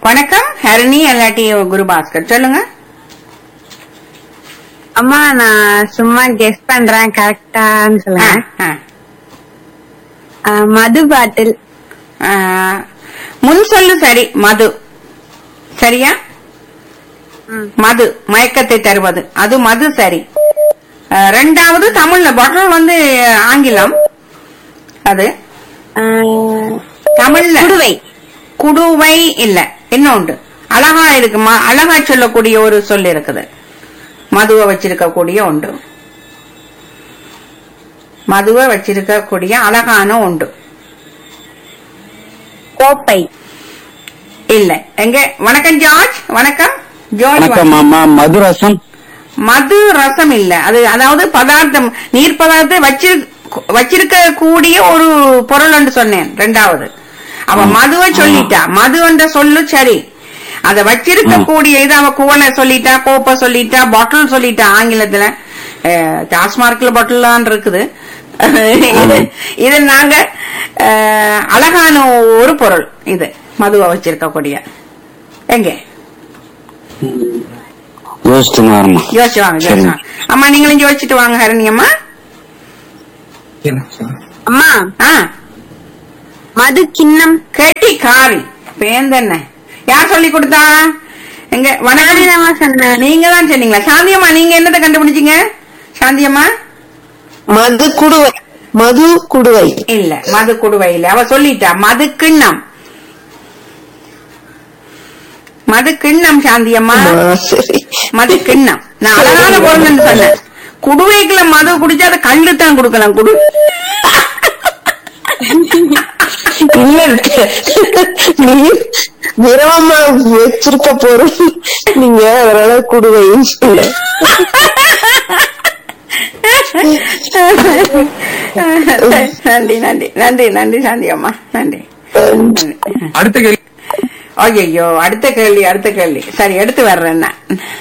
வணக்கம் ஹரிணி அல்லாட்டி குருபாஸ்கர் சொல்லுங்க அம்மா நான் சும்மா கெஸ் பண்றேன் கரெக்டான்னு ஆ, சொல்லுங்க ஆ. ஆ, மது பாட்டில் ஆ, முன் சொல்லு சரி மது சரியா மது மயக்கத்தை தருவது அது மது சரி ஆ, ரெண்டாவது தமிழ்ல பாட்டில் வந்து ஆங்கிலம் அது ஆ, தமிழ்ல குடுவை குடுவை இல்ல இன்னொன்று அழகா இருக்குமா அழகா சொல்லக்கூடிய ஒரு சொல் இருக்குது மதுவை வச்சிருக்கக்கூடிய ஒன்று மதுவை வச்சிருக்கக்கூடிய அழகான ஒன்று கோப்பை இல்ல எங்க வணக்கம் ஜார்ஜ் வணக்கம் ஜார்ஜ் வணக்கம் அம்மா மதுரசம் மது ரசம் இல்ல அது அதாவது பதார்த்தம் நீர் பதார்த்தம் வச்சு வச்சிருக்க கூடிய ஒரு பொருள் என்று சொன்னேன் ரெண்டாவது அவ மதுவை சொல்லிட்டா மது என்ற சொல்லு சரி அத வச்சிருக்க கூடிய இது அவ குவனை சொல்லிட்டா கோப்பை சொல்லிட்டா பாட்டில் சொல்லிட்டா ஆங்கிலத்துல அஹ், டாஸ்மார்க்ல பாட்டில் இருக்குது இது இது நாங்க அஹ், அழகான ஒரு பொருள் இது மதுவை வச்சிருக்க கூடிய எங்க யோசிச்சுங்க வரமா யோசிச்சு வாங்க யோசிச்சு வாங்க அம்மா நீங்களும் யோசிச்சுட்டு வாங்க ஹரணி அம்மா அம்மா ஆ மது கிண்ணம் கெட்டி காரி பேந்தென்ன யார் சொல்லி கொடுத்தா எங்க வணக்கம் நானேதாம்மா சொன்னேன் நீங்க தான் சொன்னீங்களா சாந்தியம்மா நீங்க என்னத்தை கண்டுபிடிச்சீங்க சாந்தியம்மா மது குடுவை மது குடுவை இல்ல மது குடுவை இல்ல அவ சொல்லிட்டா மது கிண்ணம் மது கிண்ணம் சாந்தியம்மா ஆ, சரி மது கிண்ணம் நான் அழகான பொருள்னு சொன்னேன் குடுவைக்குள்ள மது குடிச்சா அதை கல்லு தான் கொடுக்கலாம் குடு இல்ல இருக்கு. நீ திரவமா வச்சிருக்க பொருள் நீங்க அதனால குடுவைன்னு சொல்ல நன்றி நன்றி நன்றி நன்றி சாந்தி அம்மா நன்றி அடுத்த கேள்வி ஐயோ அடுத்த கேள்வி அடுத்த கேள்வி சரி எடுத்து வர்றேன் நான்